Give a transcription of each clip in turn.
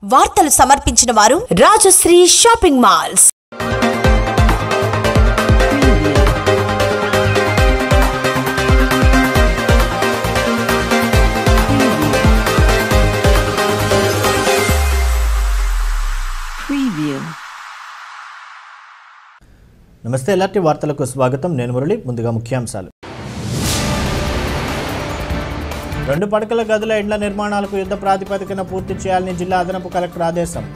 వార్తలు సమర్పించిన వారు రాజశ్రీ షాపింగ్ మాల్స్ Preview. నమస్తే ఎలాంటి వార్తలకు స్వాగతం నేను మురళి ముందుగా ముఖ్యాంశాలు రెండు పడకల గదుల ఇండ్ల నిర్మాణాలకు యుద్ధ ప్రాతిపదికన పూర్తి చేయాలని జిల్లా అదనపు కలెక్టర్ ఆదేశం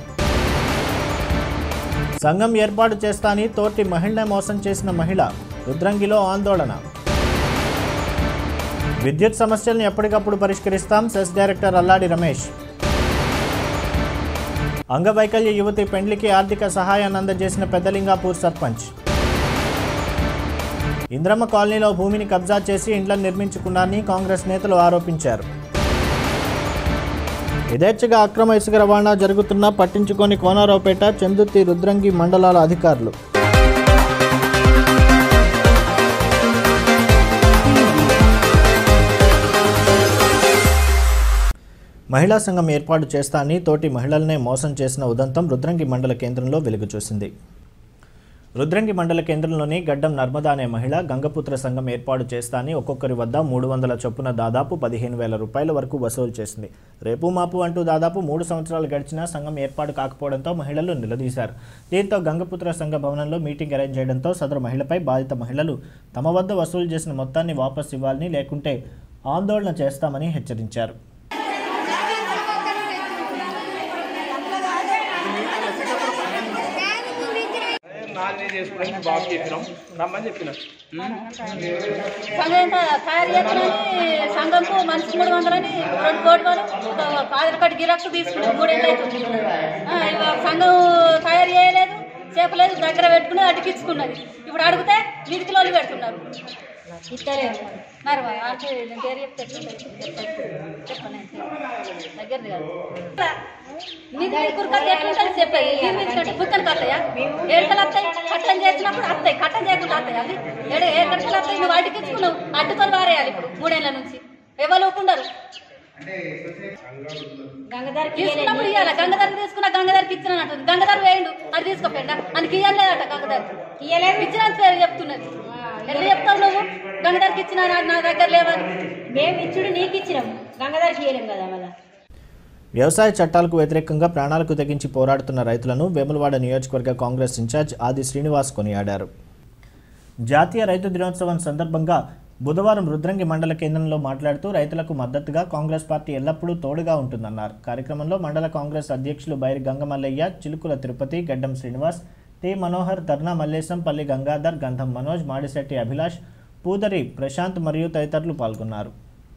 సంఘం ఏర్పాటు చేస్తాని తోటి మహిళ మోసం చేసిన మహిళ రుద్రంగిలో ఆందోళన విద్యుత్ సమస్యలను ఎప్పటికప్పుడు పరిష్కరిస్తాం సెస్ డైరెక్టర్ అల్లాడి రమేష్ అంగవైకల్య యువతి పెండ్లికి ఆర్థిక సహాయాన్ని అందజేసిన పెద్దలింగాపూర్ సర్పంచ్ ఇంద్రమ్మ కాలనీలో భూమిని కబ్జా చేసి ఇండ్లను నిర్మించుకున్నారని కాంగ్రెస్ నేతలు ఆరోపించారు యథేచ్ఛగా అక్రమ ఇసుక రవాణా జరుగుతున్నా పట్టించుకొని కోనారావుపేట చందుర్తి రుద్రంగి మండలాల అధికారులు మహిళా సంఘం ఏర్పాటు చేస్తానని తోటి మహిళలనే మోసం చేసిన ఉదంతం రుద్రంగి మండల కేంద్రంలో వెలుగు చూసింది రుద్రంగి మండల కేంద్రంలోని గడ్డం నర్మదా అనే మహిళ గంగపుత్ర సంఘం ఏర్పాటు చేస్తానని ఒక్కొక్కరి వద్ద మూడు వందల చొప్పున దాదాపు పదిహేను వేల రూపాయల వరకు వసూలు చేసింది రేపు మాపు అంటూ దాదాపు మూడు సంవత్సరాలు గడిచినా సంఘం ఏర్పాటు కాకపోవడంతో మహిళలు నిలదీశారు దీంతో గంగపుత్ర సంఘ భవనంలో మీటింగ్ అరేంజ్ చేయడంతో సదరు మహిళపై బాధిత మహిళలు తమ వద్ద వసూలు చేసిన మొత్తాన్ని వాపస్ ఇవ్వాలని లేకుంటే ఆందోళన చేస్తామని హెచ్చరించారు నాలుగు చేసుకోవడానికి బాబు చెప్పినాం రమ్మని చెప్పినాం సంఘం తయారు చేస్తానని సంఘంకు మనిషి మూడు వందలని రెండు కోట్లు ఆధార్ కార్డు గిరాక్స్ తీసుకున్నాం మూడేళ్ళు అవుతుంది ఆ, ఇవాళ సంఘం తయారు చేయలేదు చేపలేదు దగ్గర పెట్టుకుని అటుకిచ్చుకున్నది ఇప్పుడు అడిగితే వీధి కిలోలు పెడుతున్నారు ఇస్తలేదు మరి అంటే నేను పేరు చెప్తే చెప్పండి దగ్గరది కాదు నిధి కురకలు ఎట్లుంటుంది చెప్పేది నిర్మించినట్టు కుక్కలు కట్టయా ఏడుకలు వస్తాయి కట్టం చేసినప్పుడు వస్తాయి కట్టం చేయకుండా వస్తాయి అది ఏడు ఏ కట్టలు వస్తాయి నువ్వు అడ్డుకించుకున్నావు అడ్డుకొని పారేయాలి ఇప్పుడు మూడేళ్ల నుంచి ఎవరు ఒప్పుండరు తీసుకున్నప్పుడు ఇవ్వాలి గంగధర తీసుకున్నా గంగధరకి ఇచ్చిన అంటుంది గంగధర వేయండు అది తీసుకోపోయిందా అని ఇయ్యలేదట గంగధర ఇయ్యలేదు ఇచ్చిన పేరు చెప్తున్నది ఎట్లా చెప్తావు నువ్వు గంగధరకి ఇచ్చిన నా- నా దగ్గర లేవని మేము ఇచ్చుడు నీకు ఇచ్చినాము గంగధరకి ఇయ్యలేం కదా మళ్ళా వ్యవసాయ చట్టాలకు వ్యతిరేకంగా ప్రాణాలకు తెగించి పోరాడుతున్న రైతులను వేములవాడ నియోజకవర్గ కాంగ్రెస్ ఇన్ఛార్జ్ ఆది శ్రీనివాస్ కొనియాడారు జాతీయ రైతు దినోత్సవం సందర్భంగా బుధవారం రుద్రంగి మండల కేంద్రంలో మాట్లాడుతూ రైతులకు మద్దతుగా కాంగ్రెస్ పార్టీ ఎల్లప్పుడూ తోడుగా ఉంటుందన్నారు కార్యక్రమంలో మండల కాంగ్రెస్ అధ్యక్షులు బైరి గంగమల్లయ్య చిలుకుల తిరుపతి గడ్డం శ్రీనివాస్ టి మనోహర్ ధర్నా మల్లేశం పల్లి గంగాధర్ గంధం మనోజ్ మాడిశెట్టి అభిలాష్ పూదరి ప్రశాంత్ మరియు తదితరులు పాల్గొన్నారు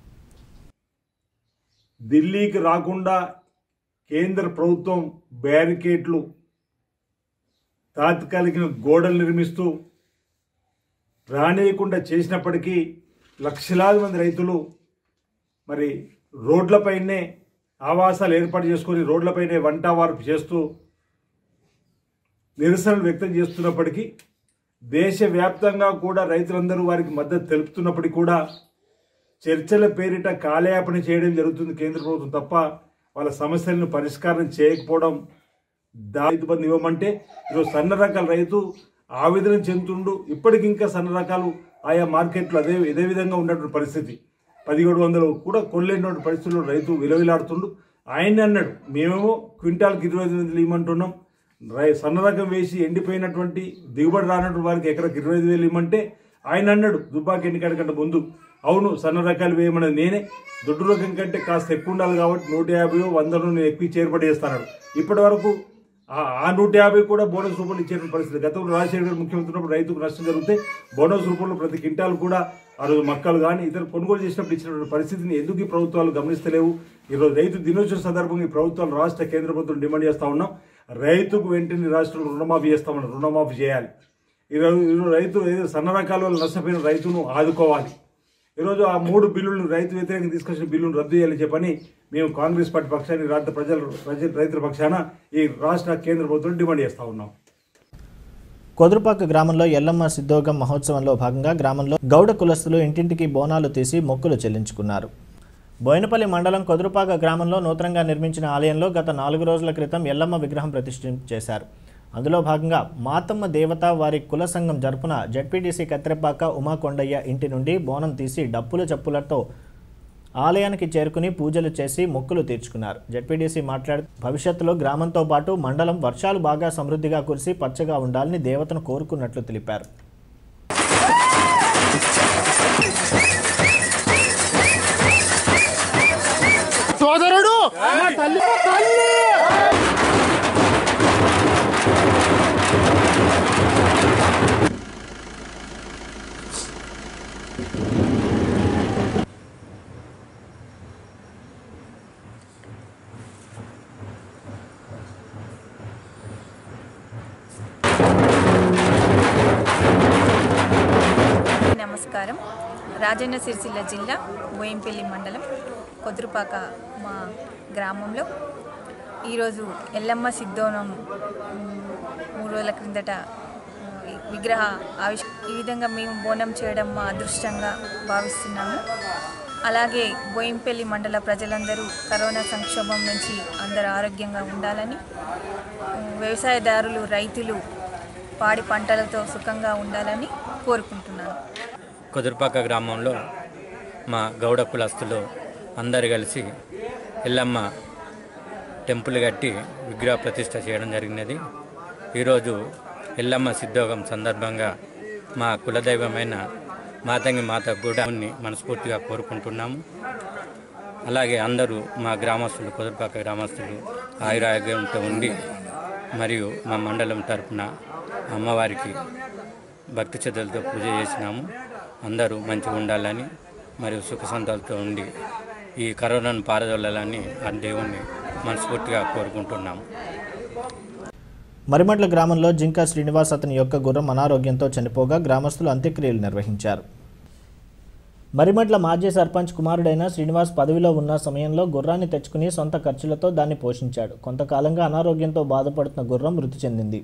ఢిల్లీకి రాకుండా కేంద్ర ప్రభుత్వం బ్యారికేట్లు తాత్కాలిక గోడలు నిర్మిస్తూ రానియకుండా చేసినప్పటికీ లక్షలాది మంది రైతులు మరి రోడ్లపైనే ఆవాసాలు ఏర్పాటు చేసుకొని రోడ్లపైనే వంట వార్పు చేస్తూ నిరసనలు వ్యక్తం చేస్తున్నప్పటికీ దేశవ్యాప్తంగా కూడా రైతులందరూ వారికి మద్దతు తెలుపుతున్నప్పటికీ కూడా చర్చల పేరిట కాలయాపన చేయడం జరుగుతుంది కేంద్ర ప్రభుత్వం తప్ప వాళ్ళ సమస్యలను పరిష్కారం చేయకపోవడం రైతు బంధు ఇవ్వమంటే ఈరోజు సన్న రకాల రైతు ఆవేదన చెందుతుండు ఇప్పటికింకా సన్న రకాలు ఆయా మార్కెట్లు అదే ఇదే విధంగా ఉన్నటువంటి పరిస్థితి పదిహేడు వందలు కూడా కొనలేనటువంటి పరిస్థితుల్లో రైతు విలవిలాడుతుండు ఆయన్ని అన్నాడు మేమేమో క్వింటాల్కి ఇరవై ఐదు వందలు ఇవ్వమంటున్నాం రై సన్న రకం వేసి ఎండిపోయినటువంటి దిగుబడి రానటువంటి వారికి ఎకరకు ఇరవై ఐదు వేలు ఇవ్వమంటే ఆయన అన్నాడు దుబ్బాకి ఎన్నికల కంటే ముందు అవును సన్న రకాలు వేయమన్నది నేనే దొడ్డు రకం కంటే కాస్త ఎక్కువ ఉండాలి కాబట్టి నూట యాభై వందలు నేను ఎక్కువ చేరుబడి చేస్తాను ఇప్పటి వరకు ఆ- ఆ నూట యాభై కూడా బోనస్ రూపంలో ఇచ్చే పరిస్థితి గతంలో రాజశేఖర గారు ముఖ్యమంత్రి ఉన్నప్పుడు రైతుకు నష్టం జరిగితే బోనస్ రూపంలో ప్రతి క్వింటాల్ కూడా ఆ రోజు మక్కలు కానీ ఇతర కొనుగోలు చేసినప్పుడు ఇచ్చినటువంటి పరిస్థితిని ఎందుకు ఈ ప్రభుత్వాలు గమనిస్తలేవు ఈరోజు రైతు దినోత్సవం సందర్భంగా ఈ ప్రభుత్వాలు రాష్ట్ర కేంద్ర ప్రభుత్వం డిమాండ్ చేస్తా ఉన్నాం రైతుకు వెంటనే రాష్ట్రంలో రుణమాఫీ చేస్తామన్నారు రుణమాఫీ చేయాలి ఈరోజు ఈరోజు రైతు ఏదో సన్న రకాల వల్ల నష్టపోయిన రైతును ఆదుకోవాలి ఈరోజు ఆ మూడు బిల్లులను రైతు వ్యతిరేకంగా తీసుకొచ్చిన బిల్లును రద్దు చేయాలని చెప్పని మేము కాంగ్రెస్ పార్టీ పక్షాన్ని రాష్ట్ర ప్రజలు ప్రజల రైతుల పక్షాన ఈ రాష్ట్ర కేంద్ర ప్రభుత్వం డిమాండ్ చేస్తా ఉన్నాం కొదురుపాక గ్రామంలో ఎల్లమ్మ సిద్ధోగం మహోత్సవంలో భాగంగా గ్రామంలో గౌడ కులస్తులు ఇంటింటికి బోనాలు తీసి మొక్కులు చెల్లించుకున్నారు బోయినపల్లి మండలం కొదురుపాక గ్రామంలో నూతనంగా నిర్మించిన ఆలయంలో గత నాలుగు రోజుల క్రితం ఎల్లమ్మ విగ్రహం ప్రతిష్ఠ చేశారు అందులో భాగంగా మాతమ్మ దేవత వారి కుల సంఘం జరుపున జడ్పీటీసీ కత్తిరెపాక ఉమాకొండయ్య ఇంటి నుండి బోనం తీసి డప్పుల చప్పులతో ఆలయానికి చేరుకుని పూజలు చేసి మొక్కులు తీర్చుకున్నారు జడ్పీటీసీ మాట్లాడుతూ భవిష్యత్తులో గ్రామంతో పాటు మండలం వర్షాలు బాగా సమృద్ధిగా కురిసి పచ్చగా ఉండాలని దేవతను కోరుకున్నట్లు తెలిపారు నమస్కారం రాజన్న సిరిసిల్ల జిల్లా బోయంపల్లి మండలం కొద్రుపాక మా గ్రామంలో ఈరోజు ఎల్లమ్మ సిద్ధోనం మ్, మూడు రోజుల క్రిందట మ్, ఈ విగ్రహ ఆవిష్ ఈ విధంగా మేము బోనం చేయడం మా అదృష్టంగా భావిస్తున్నాము అలాగే బోయంపల్లి మండల ప్రజలందరూ కరోనా సంక్షోభం నుంచి అందరూ ఆరోగ్యంగా ఉండాలని మ్, వ్యవసాయదారులు రైతులు పాడి పంటలతో సుఖంగా ఉండాలని కోరుకుంటున్నాను కుదురుపాక గ్రామంలో మా గౌడ కులస్తులు అందరు కలిసి ఎల్లమ్మ టెంపుల్ కట్టి విగ్రహ ప్రతిష్ట చేయడం జరిగినది ఈరోజు ఎల్లమ్మ సిద్ధోగం సందర్భంగా మా కులదైవమైన మాతంగి మాత గూడాన్ని మనస్ఫూర్తిగా కోరుకుంటున్నాము అలాగే అందరూ మా గ్రామస్తులు కుదురుపాక గ్రామస్తులు ఆయురారోగ్యంతో ఉండి మరియు మా మండలం తరపున అమ్మవారికి భక్తి శ్రద్ధలతో పూజ చేసినాము అందరూ మంచిగా ఉండాలని మరియు సుఖ సంతాలతో ఉండి ఈ కరోనాను పారదొల్లాలని ఆ దేవుణ్ణి మనస్ఫూర్తిగా కోరుకుంటున్నాము మరిమట్ల గ్రామంలో జింకా శ్రీనివాస్ అతని యొక్క గుర్రం అనారోగ్యంతో చనిపోగా గ్రామస్తులు అంత్యక్రియలు నిర్వహించారు మరిమట్ల మాజీ సర్పంచ్ కుమారుడైన శ్రీనివాస్ పదవిలో ఉన్న సమయంలో గుర్రాన్ని తెచ్చుకుని సొంత ఖర్చులతో దాన్ని పోషించాడు కొంతకాలంగా అనారోగ్యంతో బాధపడుతున్న గుర్రం మృతి చెందింది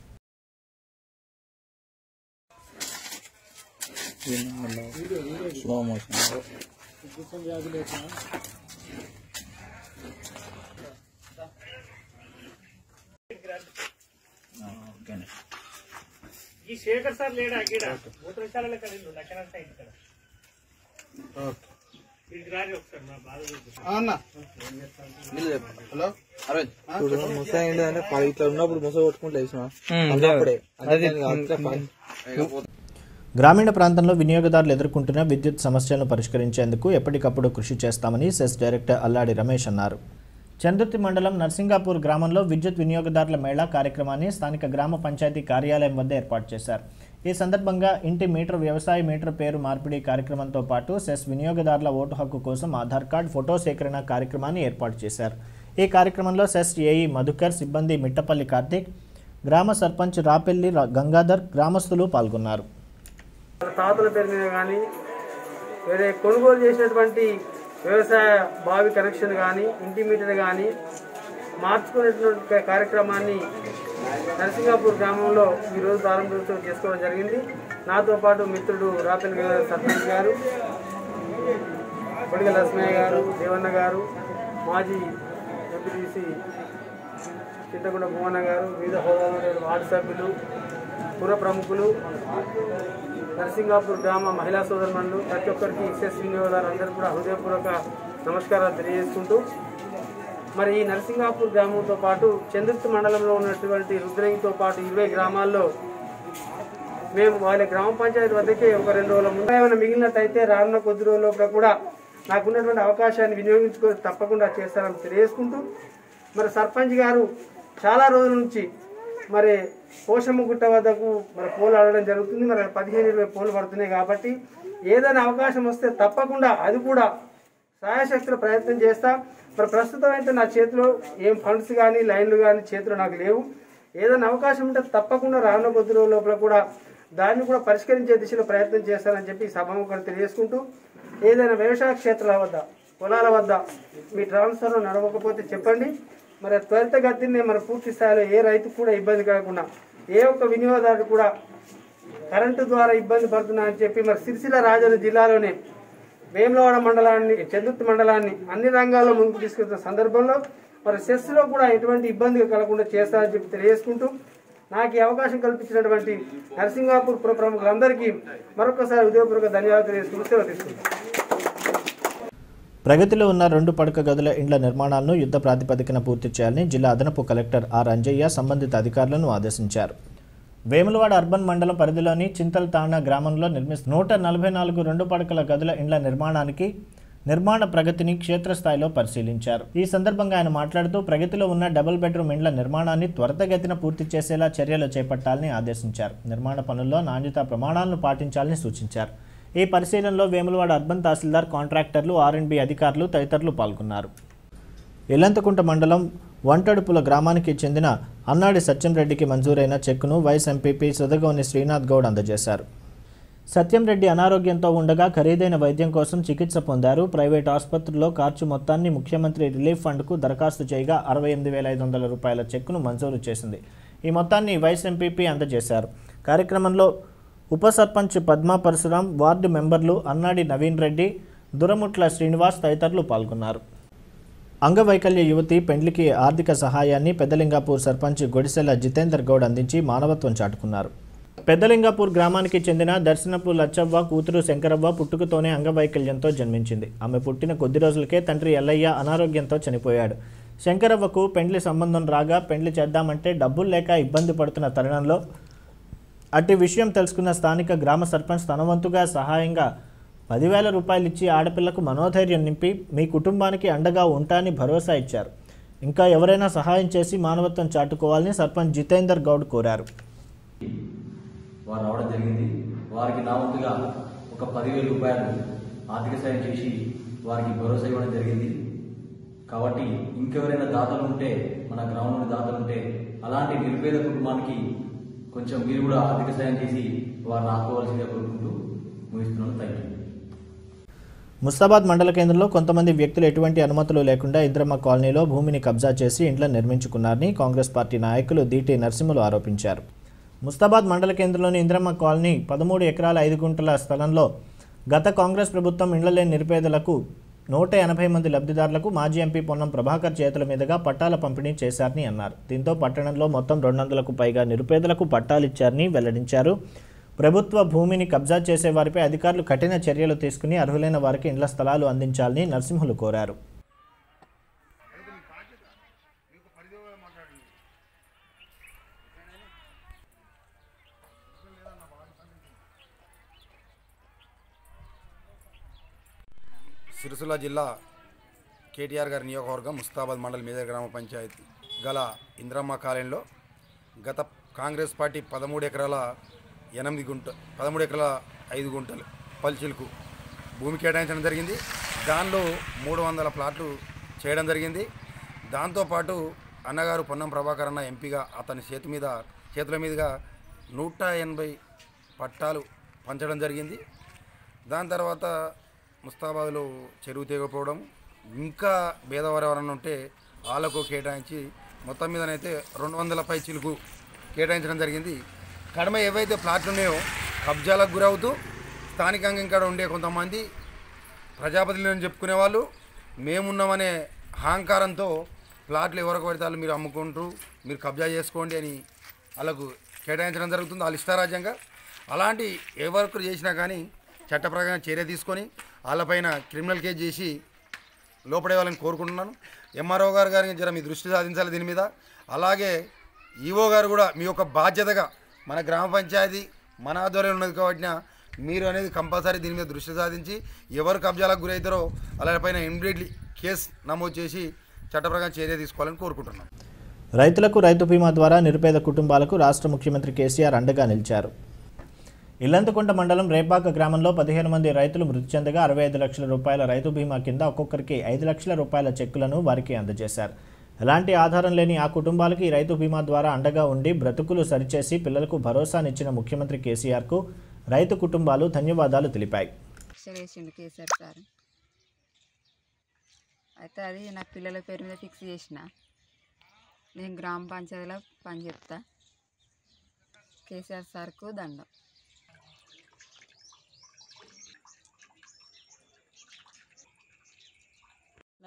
ఈ శేఖర్ సార్ లేడా గీడ మూత్రశాలలో కలిగి లక్షణ సైడ్ ఇక్కడ ఇది రాజు ఒకసారి నా బాధ చూపిస్తాను. ముసాయిండు అంటే పది ఇట్లా ఉన్నప్పుడు ముస కొట్టుకుంటూ వేసిన అప్పుడే గ్రామీణ ప్రాంతంలో వినియోగదారులు ఎదుర్కొంటున్న విద్యుత్ సమస్యలను పరిష్కరించేందుకు ఎప్పటికప్పుడు కృషి చేస్తామని సెస్ డైరెక్టర్ అల్లాడి రమేష్ అన్నారు చందుర్తి మండలం నర్సింగాపూర్ గ్రామంలో విద్యుత్ వినియోగదారుల మేళా కార్యక్రమాన్ని స్థానిక గ్రామ పంచాయతీ కార్యాలయం వద్ద ఏర్పాటు చేశారు ఈ సందర్భంగా ఇంటి మీటర్ వ్యవసాయ మీటర్ పేరు మార్పిడి కార్యక్రమంతో పాటు సెస్ వినియోగదారుల ఓటు హక్కు కోసం ఆధార్ కార్డ్ ఫోటో సేకరణ కార్యక్రమాన్ని ఏర్పాటు చేశారు ఈ కార్యక్రమంలో సెస్ ఏఈ మధుకర్ సిబ్బంది మిట్టపల్లి కార్తీక్ గ్రామ సర్పంచ్ రాపెల్లి రా- గంగాధర్ గ్రామస్తులు పాల్గొన్నారు వాళ్ళ తాతల పేరు మీద కానీ వేరే కొనుగోలు చేసినటువంటి వ్యవసాయ బావి కనెక్షన్ కానీ ఇంటి మీటర్ కానీ మార్చుకునేటువంటి కార్యక్రమాన్ని నరసింగాపూర్ గ్రామంలో ఈరోజు ప్రారంభోత్సవం చేసుకోవడం జరిగింది నాతో పాటు మిత్రుడు రాపెల్ గారు సర్పంచ్ గారు పొడిగ లక్ష్మయ్య గారు దేవన్న గారు మాజీ ఎంపీటీసీ చింతకుండ భువన గారు వివిధ హోదాలో ఉన్న వార్డు సభ్యులు పుర ప్రముఖులు నరసింగాపూర్ గ్రామ మహిళా సోదరుమణులు ప్రతి ఒక్కరికి ఎక్సెస్ వినియోగదారులందరూ కూడా హృదయపూర్వక నమస్కారాలు తెలియజేసుకుంటూ మరి ఈ నరసింగాపూర్ గ్రామంతో పాటు చంద్రుత్ మండలంలో ఉన్నటువంటి రుద్రంగితో పాటు ఇరవై గ్రామాల్లో మేము వాళ్ళ గ్రామ పంచాయతీ వద్దకే ఒక రెండు రోజుల ముందు ఏమైనా మిగిలినట్టయితే రానున్న కొద్ది రోజుల లోపల కూడా నాకున్నటువంటి అవకాశాన్ని వినియోగించుకొని తప్పకుండా చేస్తారని తెలియజేసుకుంటూ మరి సర్పంచ్ గారు చాలా రోజుల నుంచి మరి పోషమ్మ గుట్ట వద్దకు మరి పోలు ఆడడం జరుగుతుంది మరి పదిహేను ఇరవై పోలు పడుతున్నాయి కాబట్టి ఏదైనా అవకాశం వస్తే తప్పకుండా అది కూడా సాయశక్తుల ప్రయత్నం చేస్తా మరి ప్రస్తుతం అయితే నా చేతిలో ఏం ఫండ్స్ కానీ లైన్లు కానీ చేతిలో నాకు లేవు ఏదైనా అవకాశం ఉంటే తప్పకుండా రానున్న కొద్ది రోజుల లోపల కూడా దాన్ని కూడా పరిష్కరించే దిశలో ప్రయత్నం చేస్తానని చెప్పి సభాముఖం తెలియజేసుకుంటూ ఏదైనా వ్యవసాయ క్షేత్రాల వద్ద పొలాల వద్ద మీ ట్రాన్స్ఫర్ నడవకపోతే చెప్పండి మరి త్వరితగతిని మన పూర్తి స్థాయిలో ఏ రైతుకు కూడా ఇబ్బంది కలగకుండా ఏ ఒక్క వినియోగదారుడు కూడా కరెంటు ద్వారా ఇబ్బంది పడుతున్నా అని చెప్పి మరి సిరిసిల్ల రాజన్న జిల్లాలోనే వేములవాడ మండలాన్ని చందుర్తి మండలాన్ని అన్ని రంగాల్లో ముందుకు తీసుకెళ్తున్న సందర్భంలో మరి సెస్లో కూడా ఎటువంటి ఇబ్బంది కలగకుండా చేస్తారని చెప్పి తెలియజేసుకుంటూ నాకు ఈ అవకాశం కల్పించినటువంటి నరసింగాపూర్ పుర ప్రముఖులందరికీ మరొకసారి ఉదయపూర్వక ధన్యవాదాలు తెలియజేసుకుంటూ సెలవు తీసుకుంటాను ప్రగతిలో ఉన్న రెండు పడక గదుల ఇండ్ల నిర్మాణాలను యుద్ధ ప్రాతిపదికన పూర్తి చేయాలని జిల్లా అదనపు కలెక్టర్ ఆర్ అంజయ్య సంబంధిత అధికారులను ఆదేశించారు వేములవాడ అర్బన్ మండలం పరిధిలోని చింతల్తాండ గ్రామంలో నిర్మిస్తున్న నూట నలభై నాలుగు రెండు పడకల గదుల ఇండ్ల నిర్మాణానికి నిర్మాణ ప్రగతిని క్షేత్రస్థాయిలో పరిశీలించారు ఈ సందర్భంగా ఆయన మాట్లాడుతూ ప్రగతిలో ఉన్న డబుల్ బెడ్రూమ్ ఇండ్ల నిర్మాణాన్ని త్వరితగతిన పూర్తి చేసేలా చర్యలు చేపట్టాలని ఆదేశించారు నిర్మాణ పనుల్లో నాణ్యతా ప్రమాణాలను పాటించాలని సూచించారు ఈ పరిశీలనలో వేములవాడ అర్బన్ తహసీల్దార్ కాంట్రాక్టర్లు ఆర్ఎండ్బి అధికారులు తదితరులు పాల్గొన్నారు ఇల్లంతకుంట మండలం వంటడుపుల గ్రామానికి చెందిన అన్నాడి సత్యంరెడ్డికి మంజూరైన చెక్కును వైస్ ఎంపీపీ సుధగోని శ్రీనాథ్ గౌడ్ అందజేశారు సత్యంరెడ్డి అనారోగ్యంతో ఉండగా ఖరీదైన వైద్యం కోసం చికిత్స పొందారు ప్రైవేట్ ఆసుపత్రిలో ఖర్చు మొత్తాన్ని ముఖ్యమంత్రి రిలీఫ్ ఫండ్కు దరఖాస్తు చేయగా అరవై ఎనిమిది వేల ఐదు వందల రూపాయల చెక్కును మంజూరు చేసింది ఈ మొత్తాన్ని వైస్ ఎంపీపీ అందజేశారు కార్యక్రమంలో ఉప సర్పంచ్ పద్మా పరశురాం వార్డు మెంబర్లు అన్నాడి నవీన్ రెడ్డి దురముట్ల శ్రీనివాస్ తదితరులు పాల్గొన్నారు అంగవైకల్య యువతి పెండ్లికి ఆర్థిక సహాయాన్ని పెద్దలింగాపూర్ సర్పంచ్ గొడిసెల జితేందర్ గౌడ్ అందించి మానవత్వం చాటుకున్నారు పెద్దలింగాపూర్ గ్రామానికి చెందిన దర్శనపు లచ్చవ్వ కూతురు శంకరవ్వ పుట్టుకతోనే అంగవైకల్యంతో జన్మించింది ఆమె పుట్టిన కొద్ది రోజులకే తండ్రి ఎల్లయ్య అనారోగ్యంతో చనిపోయాడు శంకరవ్వకు పెండ్లి సంబంధం రాగా పెండ్లి చేద్దామంటే డబ్బులు లేక ఇబ్బంది పడుతున్న తరుణంలో అట్టి విషయం తెలుసుకున్న స్థానిక గ్రామ సర్పంచ్ తన వంతుగా సహాయంగా పదివేల రూపాయలు ఇచ్చి ఆడపిల్లకు మనోధైర్యం నింపి మీ కుటుంబానికి అండగా ఉంటాని భరోసా ఇచ్చారు ఇంకా ఎవరైనా సహాయం చేసి మానవత్వం చాటుకోవాలని సర్పంచ్ జితేందర్ గౌడ్ కోరారు వారు రావడం జరిగింది వారికి నా వంతుగా ఒక పదివేల రూపాయలు ఆర్థిక సాయం చేసి వారికి భరోసా ఇవ్వడం జరిగింది కాబట్టి ఇంకెవరైనా దాతలు ఉంటే మన గ్రామంలోని దాతలు ఉంటే అలాంటి నిరుపేద కుటుంబానికి కొంచెం మీరు కూడా ఆర్థిక సాయం చేసి వారిని ఆపుకోవాల్సిందిగా కోరుకుంటూ ముగిస్తున్నాను థ్యాంక్ యూ ముస్తాబాద్ మండల కేంద్రంలో కొంతమంది వ్యక్తులు ఎటువంటి అనుమతులు లేకుండా ఇంద్రమ్మ కాలనీలో భూమిని కబ్జా చేసి ఇండ్లను నిర్మించుకున్నారని కాంగ్రెస్ పార్టీ నాయకులు దీటి నరసింహులు ఆరోపించారు ముస్తాబాద్ మండల కేంద్రంలోని ఇంద్రమ్మ కాలనీ పదమూడు ఎకరాల ఐదు గుంటల స్థలంలో గత కాంగ్రెస్ ప్రభుత్వం ఇండ్ల లేని నిరుపేదలకు నూట ఎనభై మంది లబ్ధిదారులకు మాజీ ఎంపీ పొన్నం ప్రభాకర్ చేతుల మీదుగా పట్టాల పంపిణీ చేశారని అన్నారు దీంతో పట్టణంలో మొత్తం రెండు వందలకు పైగా నిరుపేదలకు పట్టాలిచ్చారని వెల్లడించారు ప్రభుత్వ భూమిని కబ్జా చేసే వారిపై అధికారులు కఠిన చర్యలు తీసుకుని అర్హులైన వారికి ఇండ్ల స్థలాలు అందించాలని నరసింహులు కోరారు సిరిసిల్ల జిల్లా కేటీఆర్ గారి నియోజకవర్గం ముస్తాబాద్ మండల్ మేదర్ గ్రామ పంచాయతీ గల ఇంద్రమ్మ కాలనీలో గత కాంగ్రెస్ పార్టీ పదమూడు ఎకరాల ఎనిమిది గుంట పదమూడు ఎకరాల ఐదు గుంటలు పల్చిలకు భూమి కేటాయించడం జరిగింది దానిలో మూడు వందల ప్లాట్లు చేయడం జరిగింది దాంతోపాటు అన్నగారు పొన్నం ప్రభాకర్ అన్న ఎంపీగా అతని చేతి మీద చేతుల మీదుగా నూట ఎనభై పట్టాలు పంచడం జరిగింది దాని తర్వాత ముస్తాబాద్లో చెరువు తెగపోవడం ఇంకా భేదవారు ఎవరన్నా ఉంటే వాళ్ళకు కేటాయించి మొత్తం మీదనైతే రెండు వందల పై చిలుకు కేటాయించడం జరిగింది కడమ ఏవైతే ప్లాట్లు ఉన్నాయో కబ్జాలకు గురవుతూ స్థానికంగా ఇక్కడ ఉండే కొంతమంది ప్రజాపతిని చెప్పుకునే వాళ్ళు మేమున్నామనే అహంకారంతో ప్లాట్లు ఎవరికి పడితే వాళ్ళు మీరు అమ్ముకుంటూ మీరు కబ్జా చేసుకోండి అని వాళ్ళకు కేటాయించడం జరుగుతుంది వాళ్ళు ఇష్టారాజ్యంగా అలాంటి ఏ వర్క్ చేసినా కానీ చట్ట ప్రకారం చర్య తీసుకొని వాళ్ళపైన క్రిమినల్ కేసు చేసి లోపడే వాళ్ళని కోరుకుంటున్నాను ఎంఆర్ఓ గారు గారికి జర మీ దృష్టి సాధించాలి దీని మీద అలాగే ఈఓ గారు కూడా మీ యొక్క బాధ్యతగా మన గ్రామ పంచాయతీ మన ఆధ్వర్యంలో ఉన్నది కాబట్టి మీరు అనేది కంపల్సరీ దీని మీద దృష్టి సాధించి ఎవరు కబ్జాలకు గురవుతారో వాళ్ళపైన ఇమ్మీడియట్లీ కేసు నమోదు చేసి చట్ట ప్రకారం చర్య తీసుకోవాలని కోరుకుంటున్నాను రైతులకు రైతు బీమా ద్వారా నిరుపేద కుటుంబాలకు రాష్ట్ర ముఖ్యమంత్రి కేసీఆర్ అండగా నిలిచారు ఇల్లంతకుంట మండలం రేపాక గ్రామంలో పదిహేను మంది రైతులు మృతి చెందగా అరవై ఐదు లక్షల రూపాయల రైతు బీమా కింద ఒక్కొక్కరికి ఐదు లక్షల రూపాయల చెక్కులను వారికి అందజేశారు ఎలాంటి ఆధారం లేని ఆ కుటుంబాలకి ఈ రైతు బీమా ద్వారా అండగా ఉండి బ్రతుకులు సరిచేసి పిల్లలకు భరోసానిచ్చిన ముఖ్యమంత్రి కేసీఆర్కు రైతు కుటుంబాలు ధన్యవాదాలు తెలిపాయి చేసిండు కేసీఆర్ సార్ అయితే అది నా పిల్లల పేరు మీద ఫిక్స్ చేసిన నేను గ్రామ పంచాయతీలో పని చెప్తా కేసీఆర్ సార్కు దండం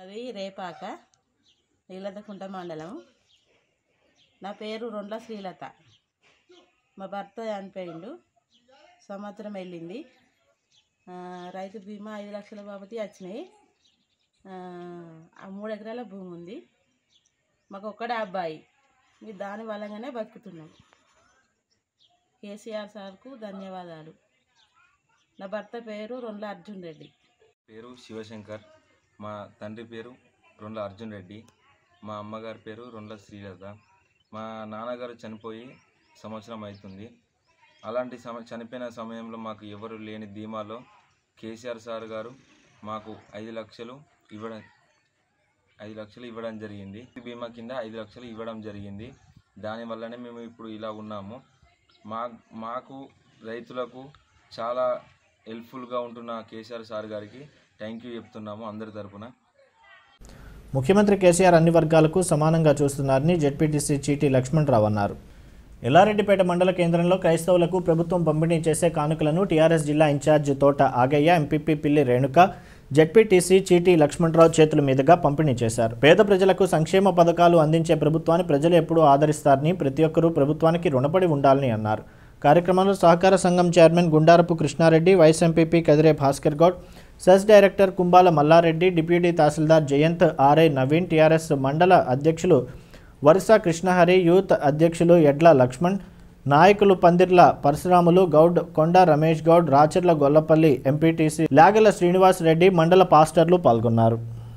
అది రేపాక నీలతకుంట మండలం నా పేరు రొండ్ల శ్రీలత మా భర్త చనిపోయిండు సంవత్సరం వెళ్ళింది ఆ, రైతు బీమా ఐదు లక్షల బాబతి వచ్చినాయి ఆ, ఆ మూడు ఎకరాల భూమి ఉంది మాకు ఒక్కడే అబ్బాయి మీరు దాని వల్లగానే బతుకుతున్నాం కేసీఆర్ సార్కు ధన్యవాదాలు నా భర్త పేరు రొండ్ల అర్జున్ రెడ్డి పేరు శివశంకర్ మా తండ్రి పేరు రొండ్ల అర్జున్ రెడ్డి మా అమ్మగారి పేరు రొండ్ల శ్రీలత మా నాన్నగారు చనిపోయి సంవత్సరం అవుతుంది అలాంటి సమ చనిపోయిన సమయంలో మాకు ఎవరు లేని ధీమాలో కేసీఆర్ సార్ గారు మాకు ఐదు లక్షలు ఇవ్వడం ఐదు లక్షలు ఇవ్వడం జరిగింది బీమా కింద ఐదు లక్షలు ఇవ్వడం జరిగింది దానివల్లనే మేము ఇప్పుడు ఇలా ఉన్నాము మా మాకు రైతులకు చాలా హెల్ప్ఫుల్గా ఉంటున్న కేసీఆర్ సార్ గారికి థ్యాంక్ యూ చెప్తున్నాము అందరి తరపున ముఖ్యమంత్రి కేసీఆర్ అన్ని వర్గాలకు సమానంగా చూస్తున్నారని జెడ్పీటీసీ చీటీ లక్ష్మణరావు అన్నారు ఎల్లారెడ్డిపేట మండల కేంద్రంలో క్రైస్తవులకు ప్రభుత్వం పంపిణీ చేసే కానుకలను టీఆర్ఎస్ జిల్లా ఇన్ఛార్జ్ తోట ఆగయ్య ఎంపీపీ పిల్లి రేణుక జెడ్పీటీసీ చీటీ లక్ష్మణరావు చేతుల మీదుగా పంపిణీ చేశారు పేద ప్రజలకు సంక్షేమ పథకాలు అందించే ప్రభుత్వాన్ని ప్రజలు ఎప్పుడూ ఆదరిస్తారని ప్రతి ఒక్కరూ ప్రభుత్వానికి రుణపడి ఉండాలని అన్నారు కార్యక్రమంలో సహకార సంఘం chairman Gundarapu Krishnareddy vice MPP Kadire Bhaskar Goud CESS director Kumbala Mallareddy deputy tahsildar Jayanth RI Naveen TRS మండల అధ్యక్షులు వరుస కృష్ణహరి యూత్ అధ్యక్షులు ఎడ్ల లక్ష్మణ్ నాయకులు పందిర్ల పరశురాములు గౌడ్ కొండ రమేష్ గౌడ్ రాచర్ల గొల్లపల్లి ఎంపీటీసీ లాగల శ్రీనివాస్ రెడ్డి మండల పాస్టర్లు పాల్గొన్నారు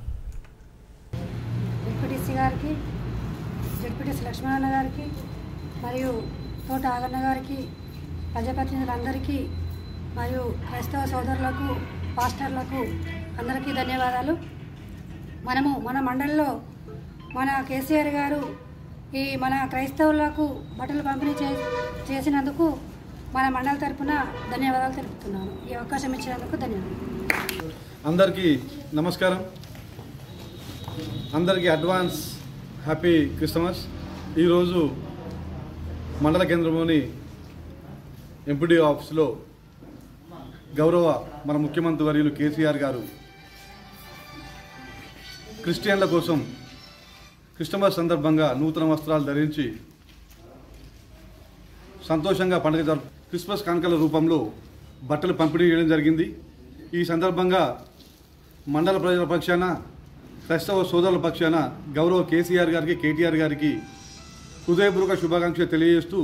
డిప్యూటీసీ గారికి డిప్యూటీసీ లక్ష్మణన్న గారికి మరియు తోట ఆగన్న గారికి ప్రజాప్రతినిధులందరికీ మరియు క్రైస్తవ సోదరులకు పాస్టర్లకు అందరికీ ధన్యవాదాలు మనము మన మండలిలో మన కేసీఆర్ గారు ఈ మన క్రైస్తవులకు బట్టలు పంపిణీ చే చేసినందుకు మన మండలి తరపున ధన్యవాదాలు తెలుపుతున్నాను ఈ అవకాశం ఇచ్చినందుకు ధన్యవాదాలు అందరికీ నమస్కారం అందరికీ అడ్వాన్స్ హ్యాపీ క్రిస్మస్ ఈరోజు మండల కేంద్రంలోని ఎంపీడీ ఆఫీస్లో గౌరవ మన ముఖ్యమంత్రి వర్యులు కేసీఆర్ గారు క్రిస్టియన్ల కోసం క్రిస్టమస్ సందర్భంగా నూతన వస్త్రాలు ధరించి సంతోషంగా పండుగ జరుపు క్రిస్మస్ కానుకల రూపంలో బట్టలు పంపిణీ చేయడం జరిగింది ఈ సందర్భంగా మండల ప్రజల పక్షాన క్రైస్తవ సోదరుల పక్షాన గౌరవ కేసీఆర్ గారికి కేటీఆర్ గారికి హృదయపూర్వక శుభాకాంక్షలు తెలియజేస్తూ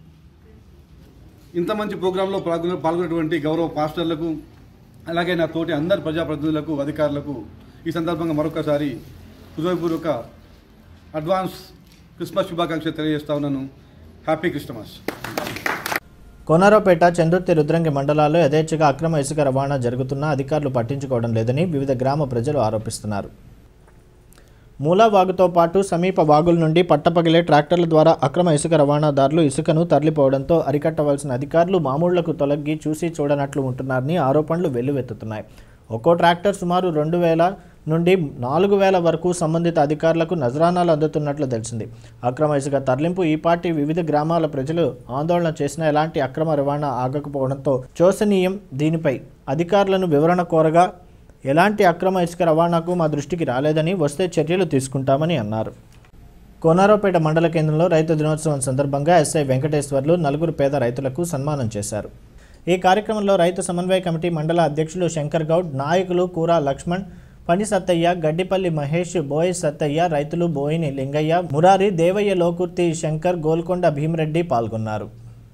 ఇంత మంచి ప్రోగ్రాంలో పాల్గొన్న పాల్గొన్నటువంటి గౌరవ పాస్టర్లకు అలాగే నా తోటి అందరి ప్రజాప్రతినిధులకు అధికారులకు ఈ సందర్భంగా మరొకసారి హృదయపూర్వక అడ్వాన్స్ క్రిస్మస్ శుభాకాంక్షలు తెలియజేస్తా ఉన్నాను హ్యాపీ క్రిస్టమస్ కోనారావుపేట చందుర్తి రుద్రంగి మండలాల్లో యథేచ్ఛగా అక్రమ ఇసుక రవాణా జరుగుతున్నా అధికారులు పట్టించుకోవడం లేదని వివిధ గ్రామ ప్రజలు ఆరోపిస్తున్నారు మూలా వాగుతో పాటు సమీప వాగుల నుండి పట్టపగిలే ట్రాక్టర్ల ద్వారా అక్రమ ఇసుక రవాణాదారులు ఇసుకను తరలిపోవడంతో అరికట్టవలసిన అధికారులు మామూళ్లకు తొలగి చూసి చూడనట్లు ఉంటున్నారని ఆరోపణలు వెల్లువెత్తుతున్నాయి ఒక్కో ట్రాక్టర్ సుమారు రెండు వేల నుండి నాలుగు వేల వరకు సంబంధిత అధికారులకు నజరానాలు అందుతున్నట్లు తెలిసింది అక్రమ ఇసుక తరలింపు ఈ పార్టీ వివిధ గ్రామాల ప్రజలు ఆందోళన చేసిన ఎలాంటి అక్రమ రవాణా ఆగకపోవడంతో చోసనీయం దీనిపై అధికారులను వివరణ కోరగా ఎలాంటి అక్రమ ఇసుక రవాణాకు మా దృష్టికి రాలేదని వస్తే చర్యలు తీసుకుంటామని అన్నారు కోనారావుపేట మండల కేంద్రంలో రైతు దినోత్సవం సందర్భంగా ఎస్ఐ వెంకటేశ్వర్లు నలుగురు పేద రైతులకు సన్మానం చేశారు ఈ కార్యక్రమంలో రైతు సమన్వయ కమిటీ మండల అధ్యక్షులు శంకర్ గౌడ్ నాయకులు కూరా లక్ష్మణ్ పని సత్తయ్య గడ్డిపల్లి మహేష్ బోయ్ సత్తయ్య రైతులు బోయిని లింగయ్య మురారి దేవయ్య లోకుర్తి శంకర్ గోల్కొండ భీమరెడ్డి పాల్గొన్నారు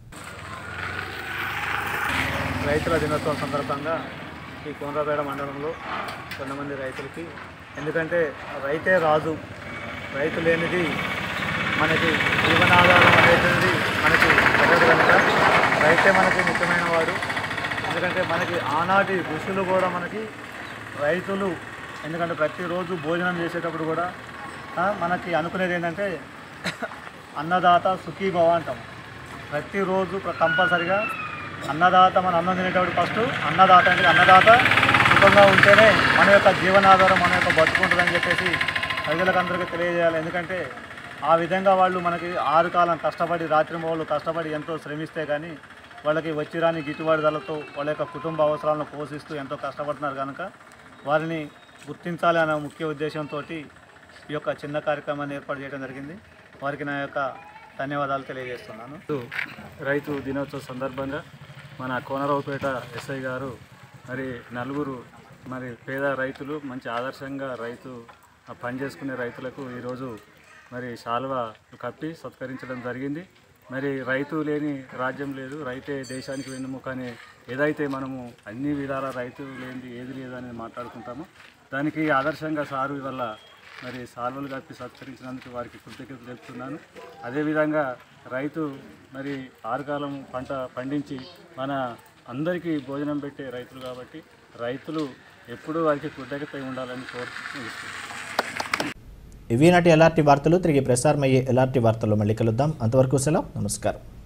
రైతుల దినోత్సవం సందర్భంగా ఈ కోనరాపేట మండలంలో కొంతమంది రైతులకి ఎందుకంటే రైతే రాజు రైతు లేనిది మనకి జీవనాధారం అనేటువంటిది మనకి జరగదు కనుక రైతే మనకి ముఖ్యమైన వాడు ఎందుకంటే మనకి ఆనాటి ఋషులు కూడా మనకి రైతులు ఎందుకంటే ప్రతిరోజు భోజనం చేసేటప్పుడు కూడా ఆ, మనకి అనుకునేది ఏంటంటే అన్నదాత సుఖీభవ అంటాం ప్రతిరోజు ప్ర- కంపల్సరిగా అన్నదాత మన అన్నం తినేటప్పుడు ఫస్ట్ అన్నదాత అంటే అన్నదాత సుఖంగా ఉంటేనే మన యొక్క జీవనాధారం మన యొక్క బతుకుంటుందని చెప్పేసి ప్రజలకు అందరికీ తెలియజేయాలి ఎందుకంటే ఆ విధంగా వాళ్ళు మనకి ఆరు కాలం కష్టపడి రాత్రి మొగలు కష్టపడి ఎంతో శ్రమిస్తే కానీ వాళ్ళకి వచ్చి రాని గిట్టుబాటు ధరలతో వాళ్ళ యొక్క కుటుంబ అవసరాలను పోషిస్తూ ఎంతో కష్టపడుతున్నారు కనుక వారిని గుర్తించాలి అనే ముఖ్య ఉద్దేశంతో ఈ యొక్క చిన్న కార్యక్రమాన్ని ఏర్పాటు చేయడం జరిగింది వారికి నా యొక్క ధన్యవాదాలు తెలియజేస్తున్నాను రైతు దినోత్సవ సందర్భంగా మన కోనరావుపేట ఎస్ఐ గారు మరి నలుగురు మరి పేద రైతులు మంచి ఆదర్శంగా రైతు ఆ పని చేసుకునే రైతులకు ఈరోజు మరి శాల్వ కప్పి సత్కరించడం జరిగింది మరి రైతు లేని రాజ్యం లేదు రైతే దేశానికి వెన్నుముక అని ఏదైతే మనము అన్ని విధాల రైతు లేనిది ఏది లేదని మాట్లాడుకుంటామో దానికి ఆదర్శంగా సారు ఇవల్ల మరి సాల్వలు కప్పి సత్కరించినందుకు వారికి కృతజ్ఞతలు తెలుపుతున్నాను అదేవిధంగా రైతు మరి ఆరుకాలం పంట పండించి మన అందరికీ భోజనం పెట్టే రైతులు కాబట్టి రైతులు ఎప్పుడూ వారికి కృతజ్ఞత ఉండాలని కోరుతున్నాను ఇవి నాటి ఎలాంటి వార్తలు తిరిగి ప్రసారమయ్యే ఎలాంటి వార్తలు మళ్ళీ కలుద్దాం అంతవరకు సెలవు నమస్కారం